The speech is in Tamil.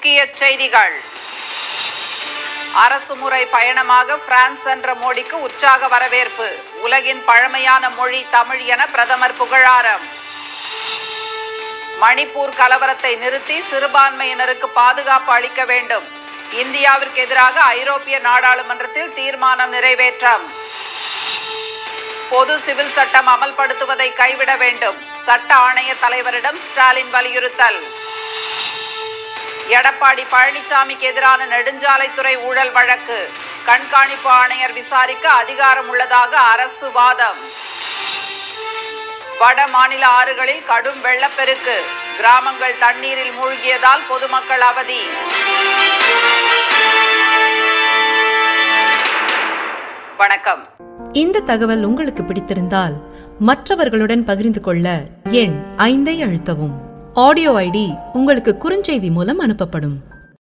முக்கிய செய்திகள் அரசு முறை பயணமாக பிரான்ஸ் சென்ற மோடிக்கு உற்சாக வரவேற்பு உலகின் பழமையான மொழி தமிழ் என பிரதமர் புகழாரம் மணிப்பூர் கலவரத்தை நிறுத்தி சிறுபான்மையினருக்கு பாதுகாப்பு அளிக்க வேண்டும் இந்தியாவிற்கு எதிராக ஐரோப்பிய நாடாளுமன்றத்தில் தீர்மானம் நிறைவேற்றம் பொது சிவில் சட்டம் அமல்படுத்துவதை கைவிட வேண்டும் சட்ட ஆணைய தலைவரிடம் ஸ்டாலின் வலியுறுத்தல் எடப்பாடி பழனிசாமிக்கு எதிரான நெடுஞ்சாலைத்துறை ஊழல் வழக்கு கண்காணிப்பு ஆணையர் விசாரிக்க அதிகாரம் உள்ளதாக அரசு வாதம் வட மாநில ஆறுகளில் கடும் வெள்ளப்பெருக்கு கிராமங்கள் தண்ணீரில் மூழ்கியதால் பொதுமக்கள் அவதி வணக்கம் இந்த தகவல் உங்களுக்கு பிடித்திருந்தால் மற்றவர்களுடன் பகிர்ந்து கொள்ள எண் ஐந்தை அழுத்தவும் ஆடியோ ஐடி உங்களுக்கு குறுஞ்செய்தி மூலம் அனுப்பப்படும்